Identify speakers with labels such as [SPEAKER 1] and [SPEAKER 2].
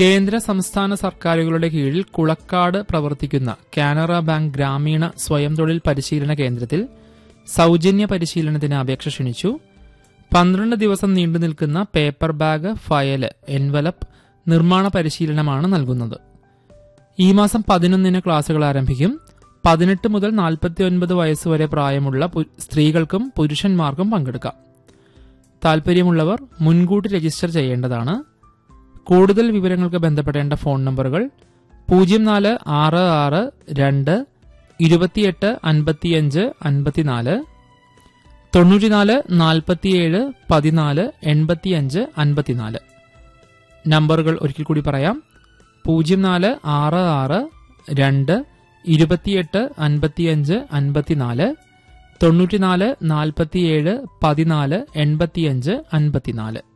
[SPEAKER 1] കേന്ദ്ര സംസ്ഥാന സർക്കാരുകളുടെ കീഴിൽ കുളക്കാട് പ്രവർത്തിക്കുന്ന കാനറ ബാങ്ക് ഗ്രാമീണ സ്വയം തൊഴിൽ പരിശീലന കേന്ദ്രത്തിൽ സൗജന്യ പരിശീലനത്തിന് അപേക്ഷ ക്ഷണിച്ചു പന്ത്രണ്ട് ദിവസം നീണ്ടു നിൽക്കുന്ന പേപ്പർ ബാഗ് ഫയല് എൻവലപ്പ് നിർമ്മാണ പരിശീലനമാണ് നൽകുന്നത് ഈ മാസം പതിനൊന്നിന് ക്ലാസുകൾ ആരംഭിക്കും പതിനെട്ട് മുതൽ നാൽപ്പത്തി ഒൻപത് വയസ്സുവരെ പ്രായമുള്ള പു- സ്ത്രീകൾക്കും പുരുഷന്മാർക്കും പങ്കെടുക്കാം താൽപ്പര്യമുള്ളവർ മുൻകൂട്ടി രജിസ്റ്റർ ചെയ്യേണ്ടതാണ് കൂടുതൽ വിവരങ്ങൾക്ക് ബന്ധപ്പെടേണ്ട ഫോൺ നമ്പറുകൾ പൂജ്യം നാല് ആറ് ആറ് രണ്ട് ഇരുപത്തിയെട്ട് അൻപത്തിയഞ്ച് അൻപത്തിനാല് തൊണ്ണൂറ്റിനാല് നാൽപ്പത്തിയേഴ് പതിനാല് എൺപത്തിയഞ്ച് അൻപത്തിനാല് നമ്പറുകൾ ഒരിക്കൽ കൂടി പറയാം പൂജ്യം നാല് ആറ് ആറ് രണ്ട് ഇരുപത്തിയെട്ട് അൻപത്തിയഞ്ച് അൻപത്തിനാല് തൊണ്ണൂറ്റിനാല് നാൽപ്പത്തിയേഴ് പതിനാല് എൺപത്തിയഞ്ച് അൻപത്തിനാല്